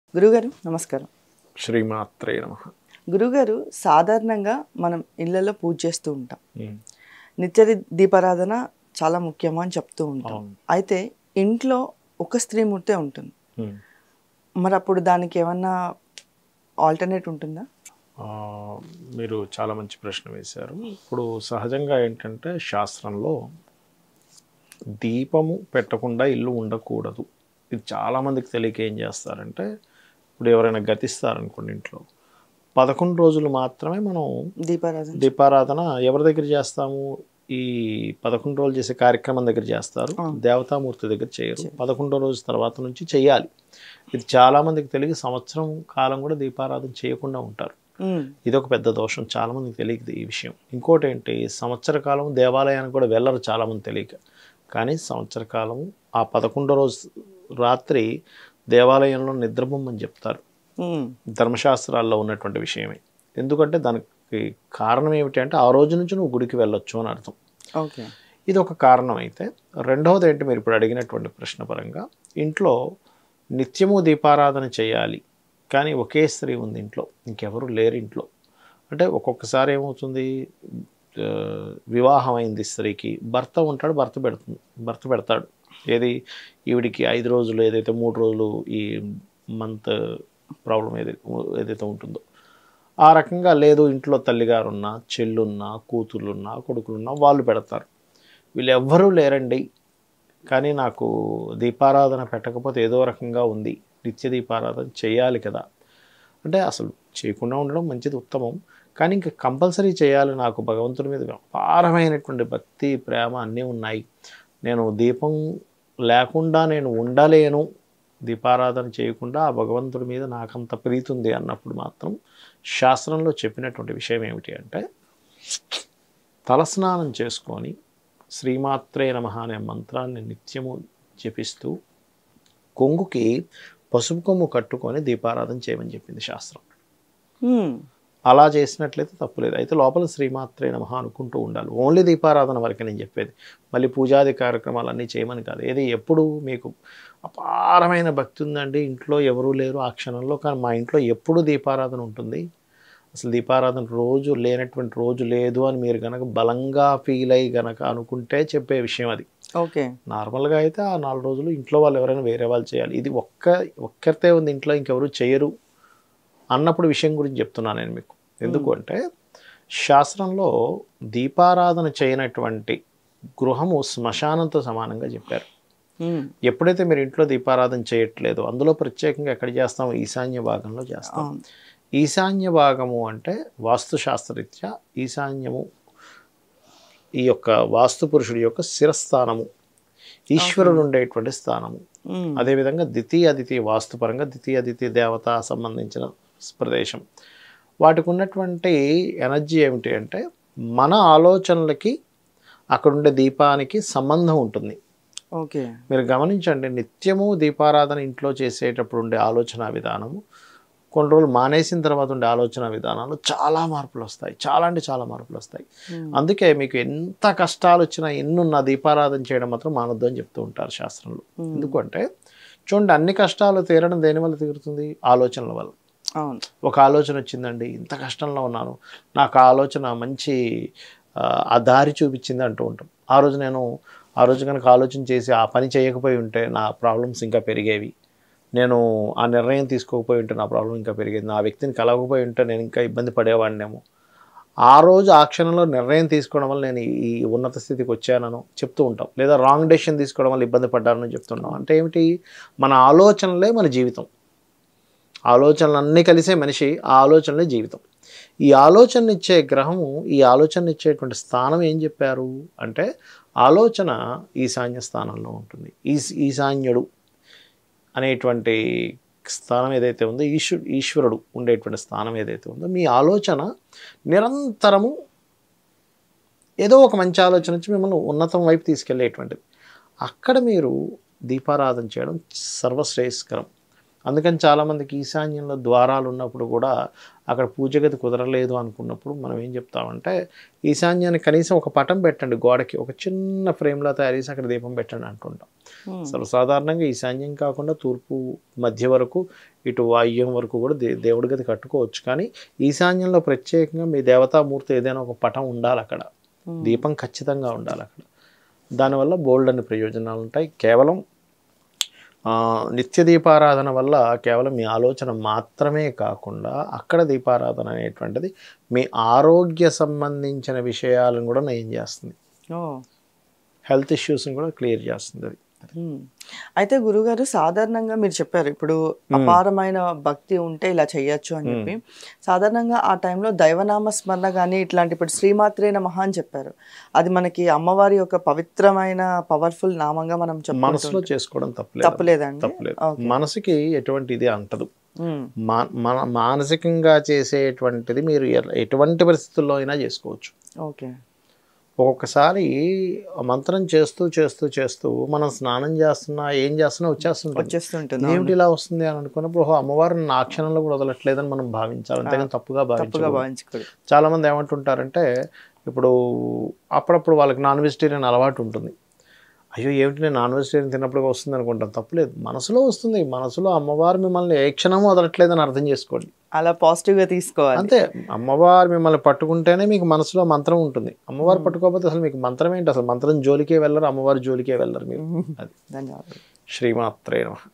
గురుగారు నమస్కారం శ్రీమాత్రే నమ గురుగారు సాధారణంగా మనం ఇళ్లలో పూజ చేస్తూ ఉంటాం నిత్య ది- దీపారాధన చాలా ముఖ్యమా అని చెప్తూ ఉంటాం అవును. అయితే ఇంట్లో ఒక స్త్రీమూర్తే ఉంటుంది మరి అప్పుడు దానికి ఏమన్నా ఆల్టర్నేట్ ఉంటుందా ఆ, మీరు చాలా మంచి ప్రశ్న వేశారు ఇప్పుడు సహజంగా ఏంటంటే శాస్త్రంలో దీపము పెట్టకుండా ఇల్లు ఉండకూడదు ఇది చాలామందికి తెలియక ఏం చేస్తారంటే ఇప్పుడు ఎవరైనా గతిస్తారనుకోండి ఇంట్లో పదకొండు రోజులు మాత్రమే మనం దీపారాధన దీపారాధన ఎవరి దగ్గర చేస్తాము ఈ పదకొండు రోజులు చేసే కార్యక్రమం దగ్గర చేస్తారు దేవతామూర్తి దగ్గర చేయరు పదకొండో రోజు తర్వాత నుంచి చేయాలి ఇది చాలా మందికి తెలియక సంవత్సరం కాలం కూడా దీపారాధన చేయకుండా ఉంటారు ఉమ్, ఇది ఒక పెద్ద దోషం చాలా మందికి తెలియదు ఈ విషయం ఇంకోటి ఏంటి సంవత్సర కాలం దేవాలయానికి కూడా వెళ్ళరు చాలా మంది తెలియక కానీ సంవత్సర కాలం ఆ పదకొండో రోజు రాత్రి దేవాలయంలో నిద్రబొమ్మని చెప్తారు ఉమ్, ధర్మశాస్త్రాల్లో ఉన్నటువంటి విషయమే ఎందుకంటే దానికి కారణం ఏమిటి అంటే ఆ రోజు నుంచి నువ్వు గుడికి వెళ్ళొచ్చు అని అర్థం ఓకే ఇది ఒక కారణం అయితే రెండవది ఏంటి మీరు ఇప్పుడు అడిగినటువంటి ప్రశ్న పరంగా ఇంట్లో నిత్యము దీపారాధన చేయాలి కానీ ఒకే స్త్రీ ఉంది ఇంట్లో ఇంకెవరు లేరు ఇంట్లో అంటే ఒక్కొక్కసారి ఏమవుతుంది ఆ, వివాహం అయింది స్త్రీకి భర్త ఉంటాడు భర్త పెడుతుంది భర్త పెడతాడు ఏది ఈవిడికి ఐదు రోజులు ఏదైతే మూడు రోజులు ఈ మంత్ ప్రాబ్లం ఏదైతే ఏదైతే ఉంటుందో ఆ రకంగా లేదు ఇంట్లో తల్లిగారు ఉన్నా చెల్లున్నా కూతుర్లున్నా కొడుకులున్నా వాళ్ళు పెడతారు వీళ్ళు ఎవ్వరూ లేరండి కానీ నాకు దీపారాధన పెట్టకపోతే ఏదో రకంగా ఉంది నిత్య దీపారాధన చేయాలి కదా అంటే అసలు చేయకుండా ఉండడం మంచిది ఉత్తమం కానీ ఇంకా కంపల్సరీ చేయాలి నాకు భగవంతుడి మీద అపారమైనటువంటి భక్తి ప్రేమ అన్నీ ఉన్నాయి నేను దీపం లేకుండా నేను ఉండలేను దీపారాధన చేయకుండా ఆ భగవంతుడి మీద నాకంత ప్రీతి ఉంది అన్నప్పుడు మాత్రం శాస్త్రంలో చెప్పినటువంటి విషయం ఏమిటి అంటే తలస్నానం చేసుకొని శ్రీమాత్రే నమ అనే మంత్రాన్ని నిత్యము జపిస్తూ కొంగుకి పసుపు కొమ్ము కట్టుకొని దీపారాధన చేయమని చెప్పింది శాస్త్రం ఉమ్, అలా చేసినట్లయితే తప్పులేదు అయితే లోపల శ్రీమాత్రే నమ అనుకుంటూ ఉండాలి ఓన్లీ దీపారాధన వరకే నేను చెప్పేది మళ్ళీ పూజాది కార్యక్రమాలు అన్నీ చేయమని కాదు ఏది ఎప్పుడు మీకు అపారమైన భక్తి ఉందండి ఇంట్లో ఎవరూ లేరు ఆ క్షణంలో కానీ మా ఇంట్లో ఎప్పుడు దీపారాధన ఉంటుంది అసలు దీపారాధన రోజు లేనటువంటి రోజు లేదు అని మీరు గనక బలంగా ఫీల్ అయ్యి గనక అనుకుంటే చెప్పే విషయం అది ఓకే నార్మల్గా అయితే ఆ నాలుగు రోజులు ఇంట్లో వాళ్ళు ఎవరైనా వేరే వాళ్ళు చేయాలి ఇది ఒక్క ఒక్కరితే ఉంది ఇంట్లో ఇంకెవరు చేయరు అన్నప్పుడు విషయం గురించి చెప్తున్నాను నేను మీకు ఎందుకు అంటే శాస్త్రంలో దీపారాధన చేయనటువంటి గృహము శ్మశానంతో సమానంగా చెప్పారు ఉమ్, ఎప్పుడైతే మీరు ఇంట్లో దీపారాధన చేయట్లేదో అందులో ప్రత్యేకంగా ఎక్కడ చేస్తాము ఈశాన్య భాగంలో చేస్తాం అవును ఈశాన్య భాగము అంటే వాస్తుశాస్త్రరీత్యా ఈశాన్యము ఈ యొక్క వాస్తు పురుషుడి యొక్క శిరస్థానము ఈశ్వరుడు ఉండేటువంటి స్థానము ఉమ్, అదేవిధంగా ద్వితీయ అదితీయ వాస్తుపరంగా ద్వితీయ అదితీయ దేవత సంబంధించిన ప్రదేశం వాటికి ఉన్నటువంటి ఎనర్జీ ఏమిటి అంటే మన ఆలోచనలకి అక్కడ ఉండే దీపానికి సంబంధం ఉంటుంది ఓకే మీరు గమనించండి నిత్యము దీపారాధన ఇంట్లో చేసేటప్పుడు ఉండే ఆలోచన విధానము కొన్ని రోజులు మానేసిన తర్వాత ఉండే ఆలోచన విధానాలు చాలా మార్పులు వస్తాయి చాలా అంటే చాలా మార్పులు వస్తాయి ఉమ్, అందుకే మీకు ఎంత కష్టాలు వచ్చినా ఎన్నున్న దీపారాధన చేయడం మాత్రం మానొద్దు అని చెప్తూ ఉంటారు శాస్త్రంలో ఉమ్, ఎందుకంటే చూడండి అన్ని కష్టాలు తీరడం దేని వల్ల తీరుతుంది ఆలోచనల వల్ల అవును ఒక ఆలోచన వచ్చిందండి ఇంత కష్టంలో ఉన్నాను నాకు ఆ ఆలోచన మంచి ఆ, ఆ దారి చూపించింది అంటూ ఉంటాం ఆ రోజు నేను ఆ రోజు కనుక ఆలోచన చేసి ఆ పని చేయకపోయి ఉంటే నా ప్రాబ్లమ్స్ ఇంకా పెరిగేవి నేను ఆ నిర్ణయం తీసుకోకపోయి ఉంటే నా ప్రాబ్లం ఇంకా పెరిగేది నా వ్యక్తిని కలవకపోయి ఉంటే నేను ఇంకా ఇబ్బంది పడేవాడినేమో ఆ రోజు ఆ క్షణంలో నిర్ణయం తీసుకోవడం వల్ల నేను ఈ- ఈ ఉన్నత స్థితికి వచ్చానను చెప్తూ ఉంటాం లేదా రాంగ్ డెసిషన్ తీసుకోవడం వల్ల ఇబ్బంది పడ్డానని చెప్తున్నాం అంటే ఏమిటి మన ఆలోచనలే మన జీవితం ఆలోచనలన్నీ కలిసే మనిషి ఆ ఆలోచనలే జీవితం ఈ ఆలోచన ఇచ్చే గ్రహము ఈ ఆలోచన ఇచ్చేటువంటి స్థానం ఏం చెప్పారు అంటే ఆలోచన ఈశాన్య స్థానంలో ఉంటుంది ఈశ్ ఈశాన్యుడు అనేటువంటి స్థానం ఏదైతే ఉందో ఈశ్వ ఈశ్వరుడు ఉండేటువంటి స్థానం ఏదైతే ఉందో మీ ఆలోచన నిరంతరము ఏదో ఒక మంచి ఆలోచన వచ్చి మిమ్మల్ని ఉన్నతం వైపు తీసుకెళ్ళేటువంటిది అక్కడ మీరు దీపారాధన చేయడం సర్వశ్రేయస్కరం అందుకని చాలామందికి ఈశాన్యంలో ద్వారాలు ఉన్నప్పుడు కూడా అక్కడ పూజ గది కుదరలేదు అనుకున్నప్పుడు మనం ఏం చెప్తామంటే ఈశాన్యాన్ని కనీసం ఒక పటం పెట్టండి గోడకి ఒక చిన్న ఫ్రేమ్లో తయారు చేసి అక్కడ దీపం పెట్టండి అంటుంటాం Hmm. అసలు సాధారణంగా ఈశాన్యం కాకుండా తూర్పు మధ్య వరకు ఇటు వాయువ్యం వరకు కూడా దే దేవుడి గది కట్టుకోవచ్చు కానీ ఈశాన్యంలో ప్రత్యేకంగా మీ దేవతామూర్తి ఏదైనా ఒక పటం ఉండాలి అక్కడ Hmm. దీపం ఖచ్చితంగా ఉండాలి అక్కడ దానివల్ల బోల్డ్ అనే ప్రయోజనాలు ఉంటాయి కేవలం ఆ, నిత్య దీపారాధన వల్ల కేవలం మీ ఆలోచన మాత్రమే కాకుండా అక్కడ దీపారాధన అనేటువంటిది మీ ఆరోగ్య సంబంధించిన విషయాలను కూడా నయం చేస్తుంది ఓ హెల్త్ ఇష్యూస్ని కూడా క్లియర్ చేస్తుంది అది మ్మ్. అయితే గురుగారు సాధారణంగా మీరు చెప్పారు ఇప్పుడు అపారమైన భక్తి ఉంటే ఇలా చెయ్యొచ్చు అని చెప్పి సాధారణంగా ఆ టైంలో దైవనామ స్మరణ కానీ ఇట్లాంటి ఇప్పుడు శ్రీమాత్రే నమః అని చెప్పారు అది మనకి అమ్మవారి యొక్క పవిత్రమైన పవర్ఫుల్ నామంగా మనం చెప్పాలి మనసులో చేసుకోవడం తప్పలేదు తప్పలేదండి తప్పలేదు Okay. మనసుకి ఎటువంటి ఇది అంటదు మ్మ్. మా- మన మానసికంగా చేసేటువంటిది మీరు ఎ- ఎటువంటి పరిస్థితుల్లో అయినా చేసుకోవచ్చు ఓకే ఒక్కొక్కసారి ఆ మంత్రం చేస్తూ చేస్తూ చేస్తూ మనం స్నానం చేస్తున్నా ఏం చేస్తున్నా వచ్చేస్తుంటుంది వచ్చేస్తుంటుంది ఏమిటి ఇలా వస్తుంది అని అనుకున్నప్పుడు ఓహో అమ్మవారిని నా క్షణంలో కూడా వదలట్లేదని మనం భావించాలి అంతేగాని తప్పుగా తప్పుగా భావించాలి భావించకూడదు చాలా మంది ఏమంటుంటారంటే ఇప్పుడు అప్పుడప్పుడు వాళ్ళకి నాన్ వెజిటేరియన్ అలవాటు ఉంటుంది అయ్యో ఏమిటి నేను నాన్ వెజిటేరియన్ తిన్నప్పుడు వస్తుంది అనుకుంటాను తప్పులేదు మనసులో వస్తుంది మనసులో అమ్మవారు మిమ్మల్ని ఏ క్షణము వదలట్లేదని అర్థం చేసుకోండి అలా పాజిటివ్ గా తీసుకోవాలి అంతే అమ్మవారు మిమ్మల్ని పట్టుకుంటేనే మీకు మనసులో మంత్రం ఉంటుంది అమ్మవారు పట్టుకోకపోతే అసలు మీకు మంత్రం ఏంటి అసలు మంత్రం జోలికే వెళ్ళరు అమ్మవారి జోలికే వెళ్ళరు మీరు అది ధన్యవాదాలు శ్రీమాత్రే నమః